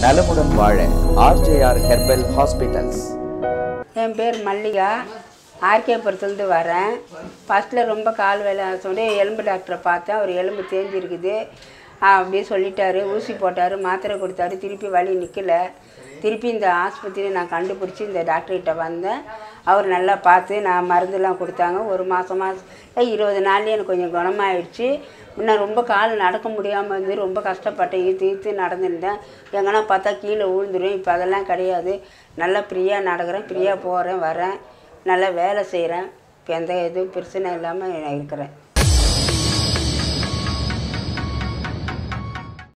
நலமுடன் வாழ RJR herbal hospitals என் பேர் மல்லிகா ஆர்கேபுரத்துலேருந்து வரேன் ஃபஸ்ட்டில் ரொம்ப கால் வேலை சொல்லி எலும்பு டாக்டரை பார்த்தேன் அவர் எலும்பு தேஞ்சிருக்குது அப்படியே சொல்லிட்டாரு ஊசி போட்டார் மாத்திரை கொடுத்தாரு திருப்பி வலி நிற்கல திருப்பி இந்த ஆஸ்பத்திரி நான் கண்டுபிடிச்சி இந்த டாக்டர்கிட்ட வந்தேன் அவர் நல்லா பார்த்து நான் மருந்துலாம் கொடுத்தாங்க ஒரு மாதம் மாதம் இருபது நாள்லேயே எனக்கு கொஞ்சம் குணமாயிடுச்சு முன்ன ரொம்ப கால் நடக்க முடியாமல் இருந்து ரொம்ப கஷ்டப்பட்டேன் ஈத்து ஈத்து நடந்துருந்தேன் எங்கன்னா பார்த்தா கீழே விழுந்துரும் இப்போ அதெல்லாம் கிடையாது நல்லா ஃப்ரீயாக நடக்கிறேன் ஃப்ரீயாக போகிறேன் வரேன் நல்லா வேலை செய்கிறேன் இப்போ எந்த இதுவும் பிரச்சனை இல்லாமல் நான் இருக்கிறேன்